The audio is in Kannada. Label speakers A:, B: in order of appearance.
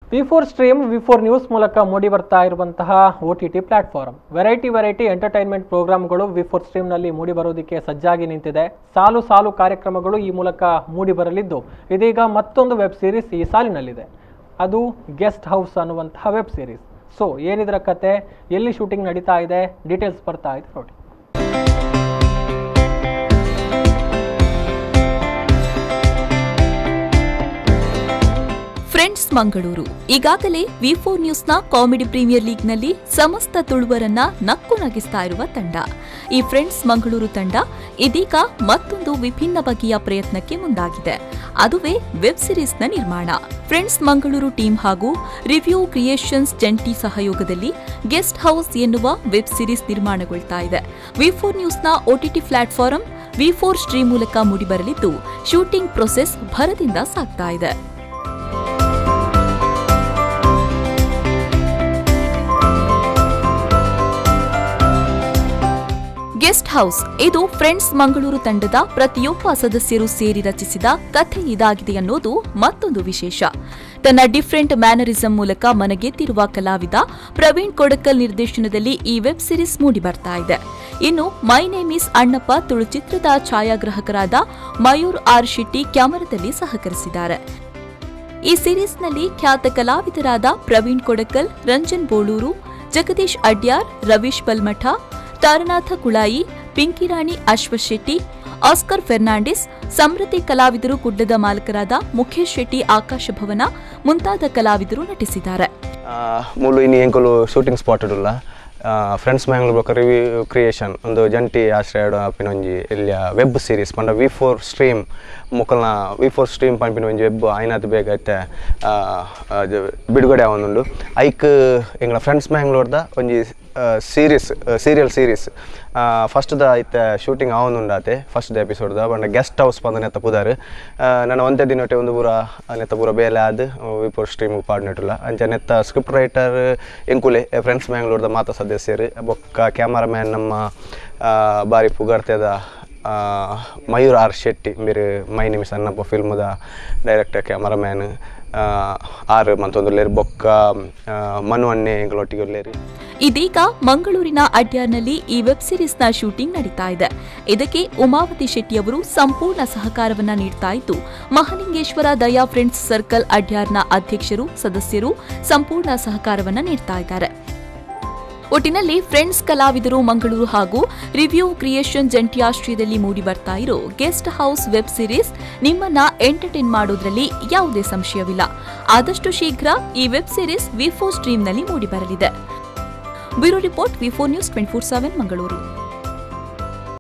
A: V four stream V four news ಮೂಲಕ ಮೂಡಿ ಬರ್ತಾ ಇರುವಂತಹ O T T platform variety variety entertainment ಪ್ರೋಗ್ರಾಮ್ಗಳು ವಿ ಫೋರ್ ಸ್ಟ್ರೀಮ್ನಲ್ಲಿ ಮೂಡಿ ಬರೋದಕ್ಕೆ ಸಜ್ಜಾಗಿ ನಿಂತಿದೆ ಸಾಲು ಸಾಲು ಕಾರ್ಯಕ್ರಮಗಳು ಈ ಮೂಲಕ ಮೂಡಿ ಬರಲಿದ್ದು ಇದೀಗ ಮತ್ತೊಂದು ವೆಬ್ ಸೀರೀಸ್ ಈ ಸಾಲಿನಲ್ಲಿದೆ ಅದು ಗೆಸ್ಟ್ ಹೌಸ್ ಅನ್ನುವಂತಹ ವೆಬ್ ಸೀರೀಸ್ ಸೊ ಏನಿದರ ಕತೆ ಎಲ್ಲಿ ಶೂಟಿಂಗ್ ನಡೀತಾ ಇದೆ ಡೀಟೇಲ್ಸ್ ಬರ್ತಾ ಇದೆ ನೋಡಿ
B: ಫ್ರೆಂಡ್ಸ್ ಮಂಗಳೂರು ಈಗಾಗಲೇ ವಿ ಫೋರ್ ನ್ಯೂಸ್ನ ಕಾಮಿಡಿ ಪ್ರೀಮಿಯರ್ ಲೀಗ್ನಲ್ಲಿ ಸಮಸ್ತ ತುಳುವರನ್ನ ನಕ್ಕು ನಗಿಸ್ತಾ ಇರುವ ತಂಡ ಈ ಫ್ರೆಂಡ್ಸ್ ಮಂಗಳೂರು ತಂಡ ಇದೀಗ ಮತ್ತೊಂದು ವಿಭಿನ್ನ ಬಗೆಯ ಪ್ರಯತ್ನಕ್ಕೆ ಮುಂದಾಗಿದೆ ಅದುವೇ ವೆಬ್ ಸಿರೀಸ್ನ ನಿರ್ಮಾಣ ಫ್ರೆಂಡ್ಸ್ ಮಂಗಳೂರು ಟೀಮ್ ಹಾಗೂ ರಿವ್ಯೂ ಕ್ರಿಯೇಷನ್ಸ್ ಜಂಟಿ ಸಹಯೋಗದಲ್ಲಿ ಗೆಸ್ಟ್ ಹೌಸ್ ಎನ್ನುವ ವೆಬ್ ಸಿರೀಸ್ ನಿರ್ಮಾಣಗೊಳ್ತಾ ಇದೆ ವಿ ಫೋರ್ ನ್ಯೂಸ್ನ OTT platform V four stream ಮೂಲಕ ಮೂಡಿಬರಲಿದ್ದು ಶೂಟಿಂಗ್ ಪ್ರೊಸೆಸ್ ಭರದಿಂದ ಸಾಗ್ತಾ ಇದೆ ಗೆಸ್ಟ್ ಹೌಸ್ ಇದು ಫ್ರೆಂಡ್ಸ್ ಮಂಗಳೂರು ತಂಡದ ಪ್ರತಿಯೊಬ್ಬ ಸದಸ್ಯರು ಸೇರಿ ರಚಿಸಿದ ಕಥೆ ಇದಾಗಿದೆ ಅನ್ನೋದು ಮತ್ತೊಂದು ವಿಶೇಷ ತನ್ನ ಡಿಫರೆಂಟ್ ಮ್ಯಾನರಿಸಂ ಮೂಲಕ ಮನಗೆದ್ದಿರುವ ಕಲಾವಿದ ಪ್ರವೀಣ್ ಕೊಡಕಲ್ ನಿರ್ದೇಶನದಲ್ಲಿ ಈ ವೆಬ್ ಸಿರೀಸ್ ಮೂಡಿ ಬರ್ತಾ ಇದೆ ಇನ್ನು my name is Annappa Tulu ಚಿತ್ರದ ಛಾಯಾಗ್ರಾಹಕರಾದ ಮಯೂರ್ ಆರ್ ಶೆಟ್ಟಿ ಕ್ಯಾಮರಾದಲ್ಲಿ ಸಹಕರಿಸಿದ್ದಾರೆ ಈ ಸಿರೀಸ್ನಲ್ಲಿ ಖ್ಯಾತ ಕಲಾವಿದರಾದ ಪ್ರವೀಣ್ ಕೊಡಕಲ್ ರಂಜನ್ ಬೋಳೂರು ಜಗದೀಶ್ ಅಡ್ಯಾರ್ ರವೀಶ್ ಬಲ್ಮಠ ತಾರನಾಥ ಕುಳಾಯಿ ಪಿಂಕಿರಾಣಿ ಅಶ್ವಥ್ ಶೆಟ್ಟಿ ಆಸ್ಕರ್ ಫೆರ್ನಾಂಡಿಸ್ ಸಮೃದ್ಧಿ ಕಲಾವಿದರು ಗುಡ್ಡದ ಮಾಲಕರಾದ ಮುಖೇಶ್ ಶೆಟ್ಟಿ ಆಕಾಶ ಭವನ ಮುಂತಾದ ಕಲಾವಿದರು ನಟಿಸಿದ್ದಾರೆ
C: ಮುಳ್ಳು ಇನ್ನು ಎಂಕುಲು ಶೂಟಿಂಗ್ ಸ್ಪಾಟ್ ಉಲ್ಲ ಫ್ರೆಂಡ್ಸ್ ಮ್ಯಾಂಗ್ಳೂರ್ ಬೊಕ ರಿವ್ಯೂ ಕ್ರಿಯೇಷನ್ ಒಂದು ಜಂಟಿ ಆಶ್ರಯ ಆಪಿನ ಒಂಜಿ ಇಲ್ಲಿಯ ವೆಬ್ ಸೀರೀಸ್ ಪಂಡ ವಿ ಫೋರ್ ಸ್ಟ್ರೀಮ್ ಮುಕ್ಕಲ್ನ ವಿ ಫೋರ್ ಸ್ಟ್ರೀಮ್ ಪಂಪಿನ ಒಂಜಿ ವೆಬ್ ಐನಾತ್ ಬೇಗ ಐತೆ ಆ, ಅದು ಬಿಡುಗಡೆ ಆವೊಂದುಂಡು ಐಕ್ ಎಂಗ್ಲ ಫ್ರೆಂಡ್ಸ್ ಮ್ಯಾಂಗ್ಳೂರ್ದ ಒಂಜಿ ಸೀರೀಸ್ ಸೀರಿಯಲ್ ಸೀರೀಸ್ ಫಸ್ಟ್ ದ ಐತೆ ಶೂಟಿಂಗ್ ಆವೊಂದುಂಡಾತೆ ಫಸ್ಟ್ ದ ಎಪಿಸೋಡ್ ದ ಬಂಡ ಗೆಸ್ಟ್ ಹೌಸ್ ಪಂದ ನೆತ್ತ ಪುದಾರ್ ನಾನು ಒಂದೇ ದಿನೊಟ್ಟೆ ಒಂದು ಪೂರ ನೆತ್ತ ಪೂರ ಬೇಲೆ ಆದ್ ವಿಪೋರ್ ಸ್ಟ್ರೀಮ್ ಪಾಡ್ನೆಟುಲ್ಲ ಅಂಚ ನೆತ್ತ ಸ್ಕ್ರಿಪ್ಟ್ ರೈಟರ್ ಎಂಕುಲೆ ಫ್ರೆಂಡ್ಸ್ ಮ್ಯಾಂಗ್ಳೂರ್ದ ಮಾತ ಸದಸ್ಯರು ಬೊಕ್ಕ ಕ್ಯಾಮರಾಮ್ಯಾನ್ ನಮ್ಮ ಆ, ಬಾರಿ ಪುಗರ್ತೆದ ಆ, ಮಯೂರ್ ಆರ್ ಶೆಟ್ಟಿ ಮೇರೆ ಮೈ ನಿಮಿಷ ಅನ್ನಪ್ಪ ಫಿಲ್ಮ್ದ ಡೈರೆಕ್ಟರ್ ಕ್ಯಾಮರಾಮ್ಯಾನ್ ಆರ್ ಮತ್ತೊಂದು ಲೇರಿ ಬೊಕ್ಕ ಆ, ಮನು ಅನ್ನೆ ಎಂಗಳೊಟ್ಟಿಗೆ ಲೇರಿ
B: ಇದೀಗ ಮಂಗಳೂರಿನ ಅಡ್ಯಾರ್ನಲ್ಲಿ ಈ ವೆಬ್ ಸಿರೀಸ್ನ ಶೂಟಿಂಗ್ ನಡೀತಾ ಇದೆ ಇದಕ್ಕೆ ಉಮಾವತಿ ಶೆಟ್ಟಿ ಅವರು ಸಂಪೂರ್ಣ ಸಹಕಾರವನ್ನ ನೀಡ್ತಾ ಇದ್ದು ಮಹಾಲಿಂಗೇಶ್ವರ ದಯಾ ಫ್ರೆಂಡ್ಸ್ ಸರ್ಕಲ್ ಅಡ್ಯಾರ್ನ ಅಧ್ಯಕ್ಷರು ಸದಸ್ಯರು ಸಂಪೂರ್ಣ ಸಹಕಾರವನ್ನ ನೀಡ್ತಾ ಇದ್ದಾರೆ ಒಟ್ಟಿನಲ್ಲಿ ಫ್ರೆಂಡ್ಸ್ ಕಲಾವಿದರು ಮಂಗಳೂರು ಹಾಗೂ ರಿವ್ಯೂ ಕ್ರಿಯೇಷನ್ ಜಂಟಿ ಆಶ್ರಯದಲ್ಲಿ ಮೂಡಿ ಬರ್ತಾ ಇರೋ ಗೆಸ್ಟ್ ಹೌಸ್ ವೆಬ್ ಸಿರೀಸ್ ನಿಮ್ಮನ್ನ ಎಂಟರ್ಟೈನ್ ಮಾಡೋದ್ರಲ್ಲಿ ಯಾವುದೇ ಸಂಶಯವಿಲ್ಲ ಆದಷ್ಟು ಶೀಘ್ರ ಈ ವೆಬ್ ಸಿರೀಸ್ ವಿ ಫೋರ್ ಸ್ಟ್ರೀಮ್ನಲ್ಲಿ ಮೂಡಿ ಬರಲಿದೆ bureau report V four news twenty four seven Mangaluru